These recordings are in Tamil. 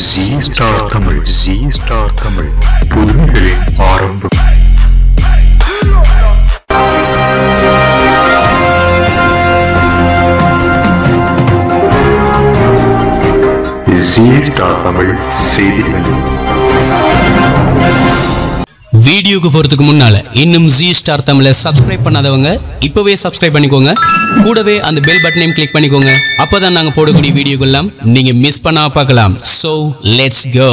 G star Tamil G star Tamil புதுமைகளின் ஆரம்பம் ஜி ஸ்டார் தமிழ் செய்திகள் வீடியோக்கு போறதுக்கு முன்னால இன்னும் ஜி ஸ்டார் தமிழை சப்ஸ்கிரைப் பண்ணாதவங்க இப்பவே சப்ஸ்கிரைப் பண்ணிக்கோங்க கூடவே அந்த பெல் பட்டனையும் கிளிக் பண்ணிக்கோங்க அப்பதான் நாங்க போடக்கூடிய வீடியோக்கள் எல்லாம் நீங்க மிஸ் பண்ணாம பார்க்கலாம் சோ லெட்ஸ் கோ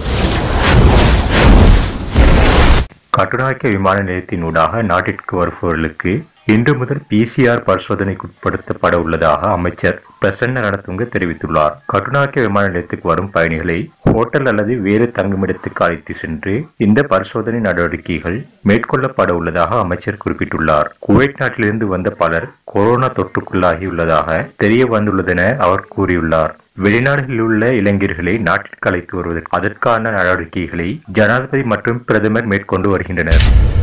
கட்டுநாயக்க விமான நிலையத்தினூடாக நாட்டிற்கு வருபவர்களுக்கு இன்று முதல் பிசிஆர் பரிசோதனைக்குட்படுத்தப்பட உள்ளதாக அமைச்சர் பிரசன்ன ரணதுங்க தெரிவித்துள்ளார் கட்டுநாயக்க விமான நிலையத்துக்கு வரும் பயணிகளை ஹோட்டல் அல்லது வேறு தங்குமிடத்துக்கு அழைத்து சென்று இந்த பரிசோதனை நடவடிக்கைகள் மேற்கொள்ளப்பட உள்ளதாக அமைச்சர் குறிப்பிட்டுள்ளார் குவைட் நாட்டிலிருந்து வந்த பலர் கொரோனா தொற்றுக்குள்ளாகியுள்ளதாக தெரிய வந்துள்ளதென அவர் கூறியுள்ளார் வெளிநாடுகளில் உள்ள இளைஞர்களை நாட்டிற்கு அழைத்து வருவதற்கு அதற்கான நடவடிக்கைகளை ஜனாதிபதி மற்றும் பிரதமர் மேற்கொண்டு வருகின்றனர்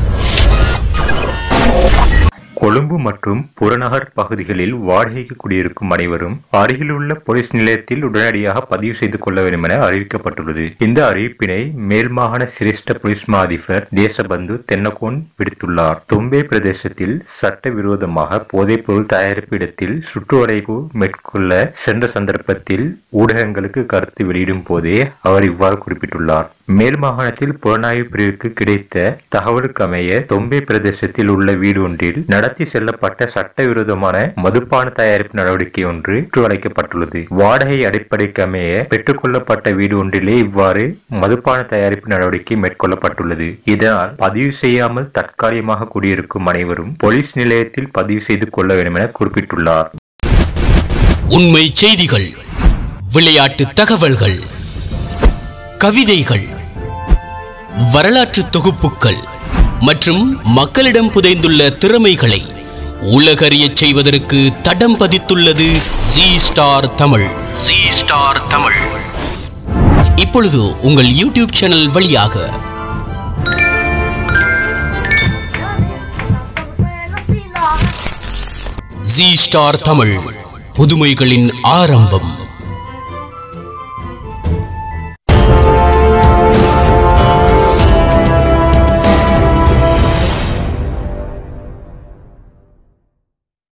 கொழும்பு மற்றும் புறநகர் பகுதிகளில் வாடகைக்கு குடியிருக்கும் அனைவரும் அருகிலுள்ள போலீஸ் நிலையத்தில் உடனடியாக பதிவு செய்து கொள்ள வேண்டும் என அறிவிக்கப்பட்டுள்ளது இந்த அறிவிப்பினை மேல் மாகாண சிரேஷ்ட போலீஸ் மா அதிபர் தேசபந்து தென்னகோன் விடுத்துள்ளார் தொம்பே பிரதேசத்தில் சட்டவிரோதமாக போதைப்பொருள் தயாரிப்பு இடத்தில் சுற்றுவளைவு மேற்கொள்ள சென்ற சந்தர்ப்பத்தில் ஊடகங்களுக்கு கருத்து வெளியிடும் போதே அவர் இவ்வாறு குறிப்பிட்டுள்ளார் மேல் மாகாணத்தில் புலனாய்வு பிரிவுக்கு கிடைத்த தகவலுக்கு அமைய தொம்பே பிரதேசத்தில் உள்ள வீடு ஒன்றில் நடத்தி செல்லப்பட்ட சட்டவிரோதமான மதுபான தயாரிப்பு நடவடிக்கை ஒன்று அழைக்கப்பட்டுள்ளது வாடகை அடிப்படைக்கு அமைய பெற்றுக்கொள்ளப்பட்ட வீடு ஒன்றிலே இவ்வாறு மதுபான தயாரிப்பு நடவடிக்கை மேற்கொள்ளப்பட்டுள்ளது இதனால் பதிவு செய்யாமல் தற்காலிகமாக குடியிருக்கும் அனைவரும் போலீஸ் நிலையத்தில் பதிவு செய்து கொள்ள வேண்டும் என குறிப்பிட்டுள்ளார் உண்மை செய்திகள் விளையாட்டு தகவல்கள் கவிதைகள் வரலாற்று தொகுப்புகள் மற்றும் மக்களிடம் புதைந்துள்ள திறமைகளை உலகறியச் செய்வதற்கு தடம் பதித்துள்ளது G star Tamil G star Tamil இப்பொழுது உங்கள் யூடியூப் சேனல் வழியாக ஜி ஸ்டார் தமிழ் புதுமைகளின் ஆரம்பம்